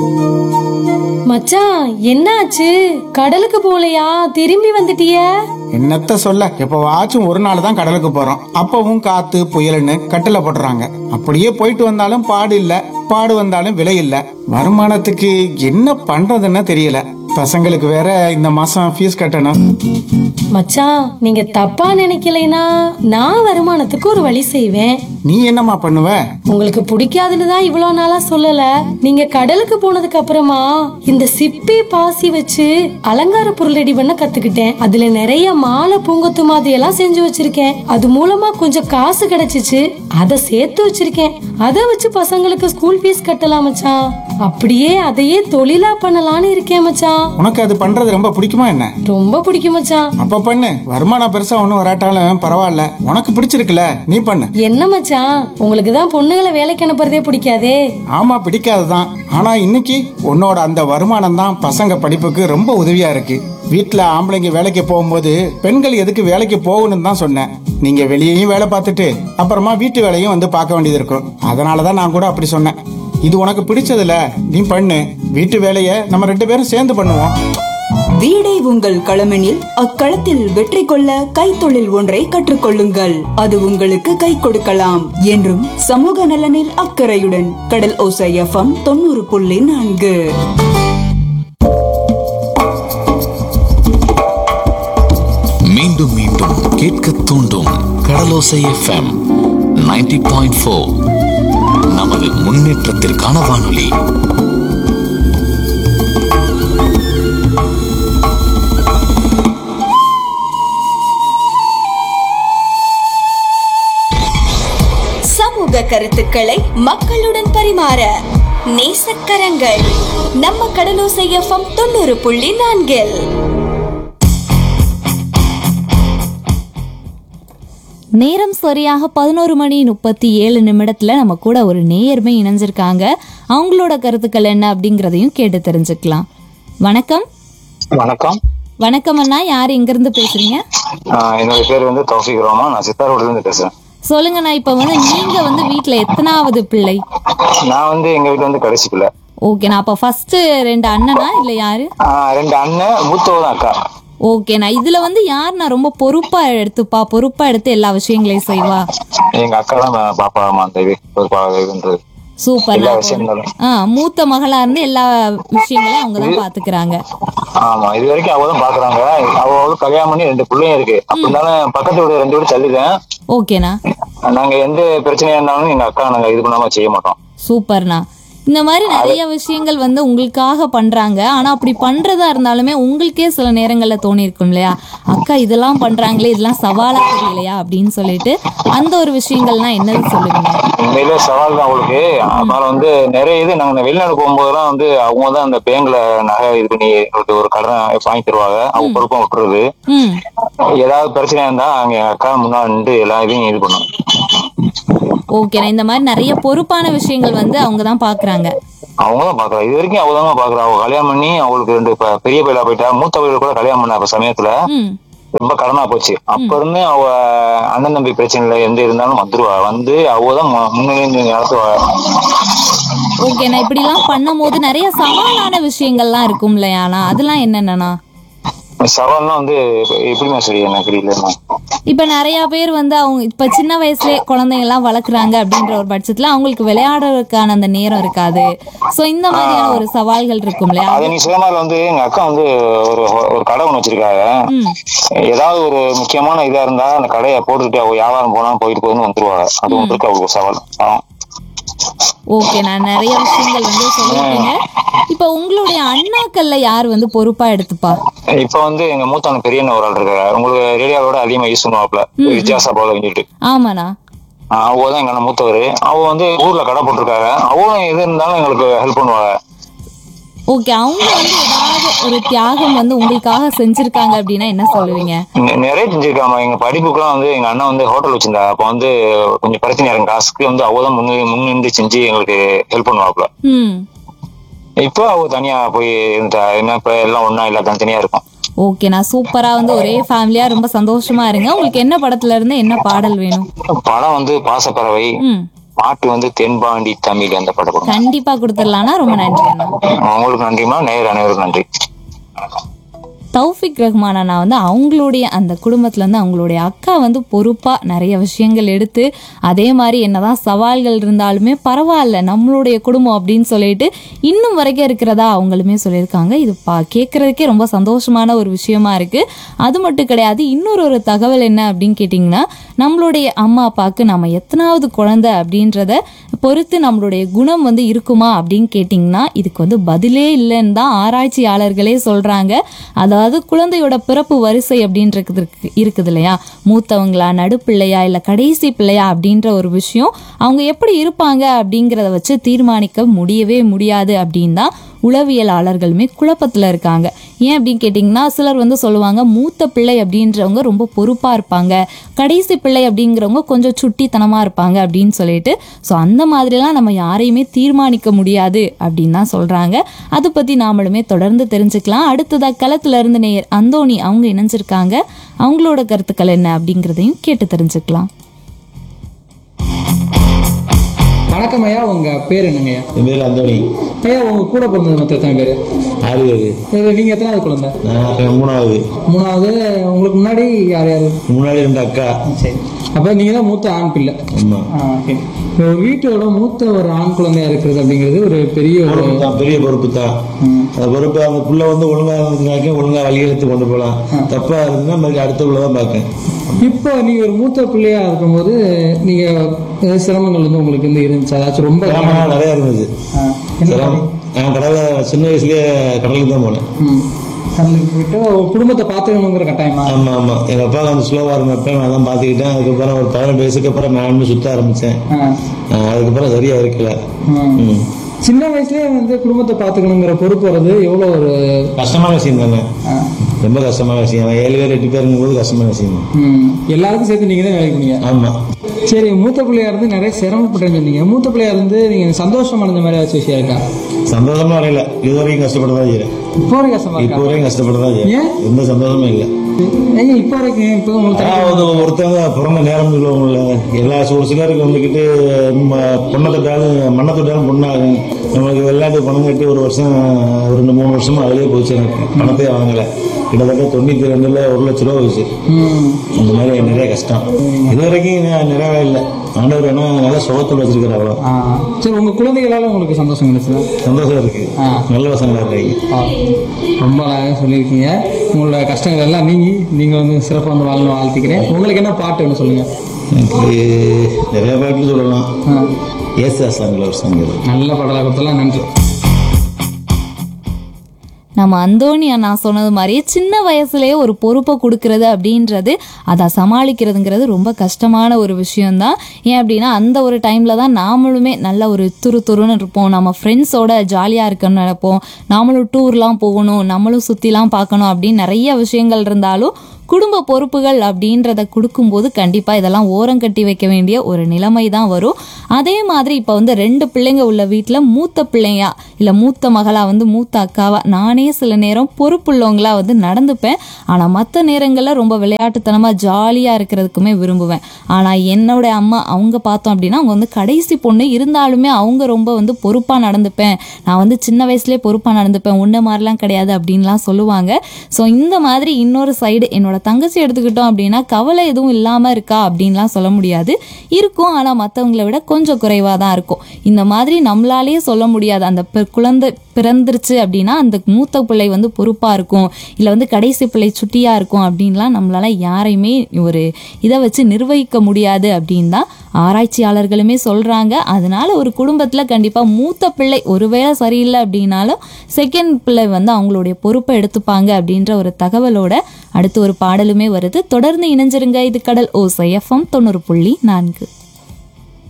மச்சான் என்னாச்சு கடலுக்கு போலையா திரும்பி வந்துட்டிய என்னத்த சொல்ல எப்பவாச்சும் ஒரு நாள் தான் கடலுக்கு போறோம் அப்பவும் காத்து புயல்னு கட்டில போட்டுறாங்க அப்படியே போயிட்டு வந்தாலும் பாடு இல்ல பாடு வந்தாலும் விலை இல்ல வருமானத்துக்கு என்ன பண்றதுன்னு தெரியல பசங்களுக்கு வேற இந்த மாசம் ஃபீஸ் கட்டணும் மச்சான் நீங்க தப்பா நினைக்கலைனா நான் வருமானத்துக்கு ஒரு வழி செய்வேன் நீ என்னம்மா பண்ணுவ உங்களுக்கு பிடிக்காதுன்னு தான் இவ்வளவு நாளா சொல்லல நீங்க கடலுக்கு போனதுக்கு அப்புறமா இந்த சிப்பி பாசி வச்சு அலங்கார பொருள் ரெடி பண்ண கத்துக்கிட்டேன் அதுல நிறைய மாலை பூங்கொத்து மாதிரி எல்லாம் செஞ்சு வச்சிருக்கேன் அது மூலமா கொஞ்சம் காசு கிடைச்சிச்சு அதை சேர்த்து வச்சிருக்கேன் அதை வச்சு பசங்களுக்கு ஸ்கூல் ஃபீஸ் கட்டலாம் மச்சான் அப்படியே அதையே தொழிலா பண்ணலாம்னு இருக்கேன் மச்சான் உனக்கு அது பண்றது ரொம்ப பிடிக்குமா என்ன ரொம்ப பிடிக்கும் மச்சான் அப்ப பண்ணு வருமானம் பெருசா ஒண்ணும் வராட்டாலும் பரவாயில்ல உனக்கு பிடிச்சிருக்குல நீ பண்ணு என்ன மச்சான் உங்களுக்கு தான் பொண்ணுங்களை வேலைக்கு அனுப்புறதே பிடிக்காதே ஆமா பிடிக்காதுதான் ஆனா இன்னைக்கு உன்னோட அந்த வருமானம் தான் பசங்க படிப்புக்கு ரொம்ப உதவியா இருக்கு வீட்ல ஆம்பளைங்க வேலைக்கு போகும்போது பெண்கள் எதுக்கு வேலைக்கு போகணும்னு தான் சொன்னேன் நீங்க வெளியேயும் வேலை பார்த்துட்டு அப்புறமா வீட்டு வேலையும் வந்து பார்க்க வேண்டியது இருக்கும் அதனாலதான் நான் கூட அப்படி சொன்னேன் இது உனக்கு பிடிச்சதுல நீ பண்ணு வீட்டு வேலையை நம்ம ரெண்டு பேரும் சேர்ந்து பண்ணுவோம் வீடே உங்கள் களமெனில் அக்களத்தில் வெற்றி கொள்ள கைத்தொழில் ஒன்றை கற்றுக்கொள்ளுங்கள் அது உங்களுக்கு கை கொடுக்கலாம் என்றும் சமூக நலனில் அக்கறையுடன் கடல் ஓசை எஃப்எம் தொண்ணூறு புள்ளி நான்கு மீண்டும் மீண்டும் கேட்க தூண்டும் கடலோசை எஃப்எம் 90.4 பாயிண்ட் ஃபோர் நமது முன்னேற்றத்திற்கான வானொலி சமூக கருத்துக்களை மக்களுடன் பரிமாற நேசக்கரங்கள் நம்ம கடலோசை எஃப்எம் தொண்ணூறு புள்ளி நான்கில் நேரம் சரியாக பதினோரு மணி முப்பத்தி ஏழு நிமிடத்துல நம்ம கூட ஒரு நேயர்மை இணைஞ்சிருக்காங்க அவங்களோட கருத்துக்கள் என்ன அப்படிங்கறதையும் கேட்டு தெரிஞ்சுக்கலாம் வணக்கம் வணக்கம் வணக்கம் அண்ணா யார் எங்கிருந்து பேசுறீங்க ஆஹ் என்னோட பேர் வந்து தௌஃபிக் ரோமா நான் சித்தாரோட்ல இருந்து பேசுறேன் சொல்லுங்கண்ணா இப்ப வந்து நீங்க வந்து வீட்ல எத்தனாவது பிள்ளை நான் வந்து எங்க வீட்டுல வந்து கடைசி பிள்ளை ஓகேண்ணா அப்ப ஃபர்ஸ்ட் ரெண்டு அண்ணனா இல்ல யாரு ஆஹ் ரெண்டு அண்ணன் மூத்தவதான் அக்கா ஓகேண்ணா இதுல வந்து யாருண்ணா ரொம்ப பொறுப்பா எடுத்துப்பா பொறுப்பா எடுத்து எல்லா விஷயங்களையும் செய்வா எங்க அக்கா தான் பாப்பா அந்த இது ஒரு பான்றது சூப்பர் எல்லா விஷயங்களும் ஆ மூத்த மகளா இருந்து எல்லா விஷயங்களையும் அவங்க தான் பாத்துக்கிறாங்க ஆமா இது வரைக்கும் அவ தான் பாக்குறாங்க அவ அவளுக்கு கல்யாணம் பண்ணி ரெண்டு பிள்ளையும் இருக்கு அப்படி இருந்தாலும் பக்கத்து வீடு ரெண்டு வீடு தள்ளிதான் ஓகேண்ணா நாங்க எந்த பிரச்சனையா இருந்தாலும் எங்க அக்கா நாங்க இது பண்ணாம செய்ய மாட்டோம் சூப்பர்ண்ணா இந்த மாதிரி நிறைய விஷயங்கள் வந்து உங்களுக்காக பண்றாங்க ஆனா அப்படி பண்றதா இருந்தாலுமே உங்களுக்கே சில நேரங்கள்ல தோணி இருக்கும் இல்லையா அக்கா இதெல்லாம் பண்றாங்களே இதெல்லாம் சவாலா தெரியலையா அப்படின்னு சொல்லிட்டு அந்த ஒரு விஷயங்கள்னா என்னது சொல்லுவீங்க உண்மையிலே சவால் தான் அவளுக்கு அதனால வந்து நிறைய இது நாங்க வெளிநாடு போகும்போதெல்லாம் வந்து அவங்க தான் அந்த பேங்க்ல நகை இது பண்ணி எங்களுக்கு ஒரு கடன் வாங்கி தருவாங்க அவங்க பொறுப்பா விட்டுறது ம் ஏதாவது பிரச்சனையா இருந்தா அங்க எங்க அக்கா முன்னாடி நின்று எல்லா இதையும் இது பண்ணும் ஓகேண்ணா இந்த மாதிரி நிறைய பொறுப்பான விஷயங்கள் வந்து அவங்க தான் பாக்குறாங்க அவங்க தான் பாக்குறா இது வரைக்கும் அவ தான் பாக்குறா அவ கல்யாணம் பண்ணி அவளுக்கு ரெண்டு ப- பெரிய பையலா போயிட்டா மூத்த பையல கூட கல்யாணம் பண்ண அப்ப சமயத்துல ம் ரொம்ப கடனா போச்சு அப்ப இருந்து அவ அண்ணன் தம்பி பிரச்சனைல எந்த இருந்தாலும் வந்துருவா வந்து அவ தான் மு- முன்னிலை நடத்துவா ஓகேண்ணா இப்படிலாம் பண்ணும் போது நிறைய சவாலான விஷயங்கள்லாம் இருக்கும் இல்லையாண்ணா அதெல்லாம் என்னென்னண்ணா சவால்லாம் வந்து எப்ப- எப்படிமா சரி எனக்கு தெரியலமா இப்ப நிறைய பேர் வந்து அவங்க இப்ப சின்ன வயசுலயே குழந்தைங்க எல்லாம் வளர்க்குறாங்க அப்படின்ற ஒரு பட்சத்துல அவங்களுக்கு விளையாடுறதுக்கான அந்த நேரம் இருக்காது சோ இந்த மாதிரியான ஒரு சவால்கள் இருக்கும் இல்லையா அது நீ சொன்ன மாதிரி வந்து எங்க அக்கா வந்து ஒரு ஒரு கடை ஒண்ணு வச்சிருக்காங்க ம் ஏதாவது ஒரு முக்கியமான இதா இருந்தா அந்த கடையை போட்டுட்டு அவ வியாபாரம் போனா போயிட்டு போயின்னு வந்துருவாங்க அது ஒன்று இருக்கு அவங்களுக்கு ஒரு சவால் ஆ. ஓகே நான் நிறைய விஷயங்கள் வந்து சொல்லிருக்கீங்க இப்ப உங்களுடைய அண்ணாக்கள்ல யார் வந்து பொறுப்பா எடுத்துப்பா இப்ப வந்து எங்க மூத்தவன் பெரியண்ண ஒரு ஆள் இருக்காரு உங்களுக்கு ரேடியோவோட அதிகமா யூஸ் பண்ணுவாப்ல வித்தியாசா போல சொல்லிட்டு ஆமாண்ணா அவ தான் எங்க அண்ணன் மூத்தவர் அவ வந்து ஊர்ல கடை போட்டிருக்காங்க அவளும் எது இருந்தாலும் எங்களுக்கு ஹெல்ப் பண்ணுவாங்க ஓகே அவங்க வந்து ஏதாவது ஒரு தியாகம் வந்து உங்களுக்காக செஞ்சிருக்காங்க அப்படின்னா என்ன சொல்லுவீங்க நெ- நிறைய செஞ்சிருக்காம எங்க படிப்புக்குலாம் வந்து எங்க அண்ணன் வந்து ஹோட்டல் வச்சிருந்தா அப்ப வந்து கொஞ்சம் பிரச்சனை இருக்கும் காசுக்கு வந்து அவ தான் முன்னு முன்னிருந்து செஞ்சு எங்களுக்கு ஹெல்ப் பண்ணுவாப்ல ம் இப்போ அவ தனியா போய் இருந்துட்டா என்ன இப்ப எல்லாம் ஒண்ணா இல்ல தனித்தனியா இருக்கும் ஓகே நான் சூப்பரா வந்து ஒரே ஃபேமிலியா ரொம்ப சந்தோஷமா இருங்க உங்களுக்கு என்ன படத்துல இருந்து என்ன பாடல் வேணும் படம் வந்து பாசப்பறவை ம் பாட்டு வந்து தென்பாண்டி தமிழ் அந்த பாட்டு கொடுங்க கண்டிப்பா கொடுத்துடலாம்னா ரொம்ப நன்றி அண்ணா உங்களுக்கு நன்றிமா நேர் அனைவருக்கும் நன்றி வணக்கம் தௌஃபிக் ரஹ்மான் அண்ணா வந்து அவங்களுடைய அந்த குடும்பத்துல இருந்து அவங்களுடைய அக்கா வந்து பொறுப்பா நிறைய விஷயங்கள் எடுத்து அதே மாதிரி என்னதான் சவால்கள் இருந்தாலுமே பரவாயில்ல நம்மளுடைய குடும்பம் அப்படின்னு சொல்லிட்டு இன்னும் வரைக்கும் இருக்கிறதா அவங்களுமே சொல்லியிருக்காங்க இது பா கேட்கறதுக்கே ரொம்ப சந்தோஷமான ஒரு விஷயமா இருக்கு அது மட்டும் கிடையாது இன்னொரு ஒரு தகவல் என்ன அப்படின்னு கேட்டிங்கன்னா நம்மளுடைய அம்மா அப்பாவுக்கு நம்ம எத்தனாவது குழந்தை அப்படின்றத பொறுத்து நம்மளுடைய குணம் வந்து இருக்குமா அப்படின்னு கேட்டிங்கன்னா இதுக்கு வந்து பதிலே இல்லைன்னு தான் ஆராய்ச்சியாளர்களே சொல்றாங்க அதாவது குழந்தையோட பிறப்பு வரிசை அப்படின்றது இருக்கு- இருக்குது இல்லையா மூத்தவங்களா நடுப்பிள்ளையா இல்லை கடைசி பிள்ளையா அப்படின்ற ஒரு விஷயம் அவங்க எப்படி இருப்பாங்க அப்படிங்கிறத வச்சு தீர்மானிக்க முடியவே முடியாது அப்படின்னு தான் உளவியலாளர்களுமே குழப்பத்தில் இருக்காங்க ஏன் அப்படின்னு கேட்டிங்கன்னா சிலர் வந்து சொல்லுவாங்க மூத்த பிள்ளை அப்படின்றவங்க ரொம்ப பொறுப்பாக இருப்பாங்க கடைசி பிள்ளை அப்படிங்கிறவங்க கொஞ்சம் சுட்டித்தனமாக இருப்பாங்க அப்படின்னு சொல்லிட்டு ஸோ அந்த மாதிரிலாம் நம்ம யாரையுமே தீர்மானிக்க முடியாது அப்படின்னு தான் சொல்கிறாங்க அதை பற்றி நாமளுமே தொடர்ந்து தெரிஞ்சுக்கலாம் அடுத்ததாக களத்துல இருந்து நேயர் அந்தோணி அவங்க இணைஞ்சிருக்காங்க அவங்களோட கருத்துக்கள் என்ன அப்படிங்கிறதையும் கேட்டு தெரிஞ்சுக்கலாம் வணக்கம் ஐயா உங்க பேர் என்னங்க ஐயா என் பேர் அந்தோணி ஐயா உங்க கூட பிறந்தது மொத்தம் எத்தனை பேர் ஆறு பேர் இது நீங்க எத்தனாவது குழந்தை நான் அப்ப மூணாவது மூணாவது உங்களுக்கு முன்னாடி யார் யார் முன்னாடி ரெண்டு அக்கா சரி அப்ப நீங்க தான் மூத்த ஆண் பிள்ளை ஆமா ஆ, ஓகே இப்போ ஒரு வீட்டோட மூத்த ஒரு ஆண் குழந்தையா இருக்கிறது அப்படிங்கிறது ஒரு பெரிய ஒரு பொறுப்பு தான் பெரிய பொறுப்பு தான் அந்த பொறுப்பு அந்த புள்ள வந்து ஒழுங்கா இருந்துச்சுனாக்கா ஒழுங்கா வழியெடுத்து கொண்டு போகலாம் தப்பா இருந்துன்னா மறுபடியும் அடுத்த புள்ள தான் பார்க்கேன் இப்போ நீங்க ஒரு மூத்த பிள்ளையா இருக்கும்போது நீங்க ஏதாவது சிரமங்கள் வந்து உங்களுக்கு வந்து இருந்துச்சு அதாச்சும் ரொம்ப கிராமம் நிறைய இருந்தது ஆ, என்ன சிரமம். நான் கடலை சின்ன வயசுலயே கடலுக்கு தான் போனேன் ம். கடலுக்கு போயிட்டு ஒரு குடும்பத்தை பார்த்துக்கணுங்கிற கட்டாயமா ஆமா ஆமா எங்க அப்பா கொஞ்சம் ஸ்லோவா இருந்தப்ப நான் தான் பாத்துக்கிட்டேன் அதுக்கப்புறம் ஒரு பதினெட்டு வயசுக்கு அப்புறம் நான் சுத்த ஆரம்பிச்சேன் ஆ. ஆஹ் அதுக்கப்புறம் சரியா இருக்கல ம். ம். சின்ன வயசுலயே வந்து குடும்பத்தை பார்த்துக்கணுங்கிற பொறுப்பு வர்றது எவ்வளோ ஒரு கஷ்டமான விஷயம் தானே ஆ, ரொம்ப கஷ்டமான விஷயம் ஏழு பேர் எட்டு பேருங்கும் போது கஷ்டமான விஷயம் தான். ம், எல்லாருக்கும் சேர்த்து நீங்க தான் வேலைக்கு போனீங்க ஆமா சரி மூத்த பிள்ளையா இருந்து நிறைய சிரமப்பட்டேன்னு சொன்னீங்க மூத்த பிள்ளையா இருந்து நீங்க சந்தோஷம் அடைஞ்ச மாதிரி ஏதாச்சும் விஷயம் இருக்கா சந்தோஷமா வரையில இது வரைக்கும் கஷ்டப்பட்டு தான் செய்யறேன் இப்போ வரைக்கும் கஷ்டமா இப்போ இருக்கா வரைக்கும் கஷ்டப்பட்டு தான் செய்யறேன் ஏன்? எந்த சந்தோஷமும் இல்லை ஏங்க இப்போ வரைக்கும் இப்போ உங்களுக்கு தனி- அதாவது ஒருத்தவங்க பிறந்த நேரம் சொல்லுவாங்கல்ல எல்லா ஒரு சிலருக்கு வந்துக்கிட்டு ம, பொண்ணை தொட்டாலும் மண்ணை தொட்டாலும் பொண்ணாகும் நம்மளுக்கு விளையாட்டு பணம் கட்டி ஒரு வருஷம் ஒரு ரெண்டு மூணு வருஷமா அதிலே போச்சு எனக்கு பணத்தையே வாங்கல கிட்டத்தட்ட தொண்ணூத்தி ரெண்டுல ஒரு லட்ச ரூபா போச்சு ம், இந்த மாதிரி நிறைய கஷ்டம் இது வரைக்கும் நி- நிறையவே இல்லை ஆண்டவர் வேணா நல்ல சுகத்தில் வச்சிருக்கிற அவ்வளோ ஆ. சரி உங்க குழந்தைகளால உங்களுக்கு சந்தோஷம் கிடைச்சதா சந்தோஷம் இருக்கு ஆ. நல்ல பசங்களா இருக்காங்க ஆ. ரொம்ப அழகாக சொல்லியிருக்கீங்க உங்களோட கஷ்டங்கள் எல்லாம் நீங்கி நீங்க வந்து சிறப்பாக வந்து வாழணும் வாழ்த்துக்கிறேன் உங்களுக்கு என்ன பாட்டு ஒன்று சொல்லுங்க எனக்கு நிறைய பாட்டு சொல்லலாம் ஆ. ஏசுதாஸ் சாங்கில் ஒரு சாங் இருக்கு. நல்ல பாடலாக கொடுத்தலாம் நன்றி நம்ம அந்தோணி அண்ணா சொன்னது மாதிரியே சின்ன வயசுலயே ஒரு பொறுப்பை கொடுக்கறது அப்படின்றது அதை சமாளிக்கிறதுங்கிறது ரொம்ப கஷ்டமான ஒரு விஷயம்தான் ஏன் அப்படின்னா அந்த ஒரு டைம்ல தான் நாமளுமே நல்ல ஒரு துரு துருன்னு இருப்போம் நம்ம ஃப்ரெண்ட்ஸோட ஜாலியாக இருக்கணும்னு நினைப்போம் நாமளும் டூர்லாம் போகணும் நம்மளும் சுற்றிலாம் பார்க்கணும் அப்படின்னு நிறைய விஷயங்கள் இருந்தாலும் குடும்ப பொறுப்புகள் அப்படின்றத கொடுக்கும்போது கண்டிப்பாக இதெல்லாம் ஓரம் கட்டி வைக்க வேண்டிய ஒரு நிலைமை தான் வரும் அதே மாதிரி இப்போ வந்து ரெண்டு பிள்ளைங்க உள்ள வீட்டில் மூத்த பிள்ளையா இல்லை மூத்த மகளா வந்து மூத்த அக்காவா நானே சில நேரம் பொறுப்புள்ளவங்களா வந்து நடந்துப்பேன் ஆனால் மற்ற நேரங்களில் ரொம்ப விளையாட்டுத்தனமாக ஜாலியாக இருக்கிறதுக்குமே விரும்புவேன் ஆனால் என்னோட அம்மா அவங்க பார்த்தோம் அப்படின்னா அவங்க வந்து கடைசி பொண்ணு இருந்தாலுமே அவங்க ரொம்ப வந்து பொறுப்பாக நடந்துப்பேன் நான் வந்து சின்ன வயசுலேயே பொறுப்பாக நடந்துப்பேன் உன்ன மாதிரிலாம் கிடையாது அப்படின்லாம் சொல்லுவாங்க ஸோ இந்த மாதிரி இன்னொரு சைடு என்னோட தங்கச்சி எடுத்துக்கிட்டோம் அப்படின்னா கவலை எதுவும் இல்லாமல் இருக்கா அப்படின்லாம் சொல்ல முடியாது இருக்கும் ஆனால் மற்றவங்கள விட கொஞ்சம் குறைவாக தான் இருக்கும் இந்த மாதிரி நம்மளாலேயே சொல்ல முடியாது அந்த பெ- குழந்தை பிறந்துருச்சு அப்படின்னா அந்த மூத்த பிள்ளை வந்து பொறுப்பாக இருக்கும் இல்லை வந்து கடைசி பிள்ளை சுட்டியாக இருக்கும் அப்படின்லாம் நம்மளால யாரையுமே ஒரு இதை வச்சு நிர்வகிக்க முடியாது அப்படின்னு தான் ஆராய்ச்சியாளர்களுமே சொல்கிறாங்க அதனால ஒரு குடும்பத்தில் கண்டிப்பாக மூத்த பிள்ளை ஒருவேளை சரியில்லை அப்படின்னாலும் செகண்ட் பிள்ளை வந்து அவங்களுடைய பொறுப்பை எடுத்துப்பாங்க அப்படின்ற ஒரு தகவலோட அடுத்து ஒரு பாடலுமே வருது தொடர்ந்து இணைஞ்சிருங்க இது கடல் ஓசை எஃப்எம் தொண்ணூறு புள்ளி நான்கு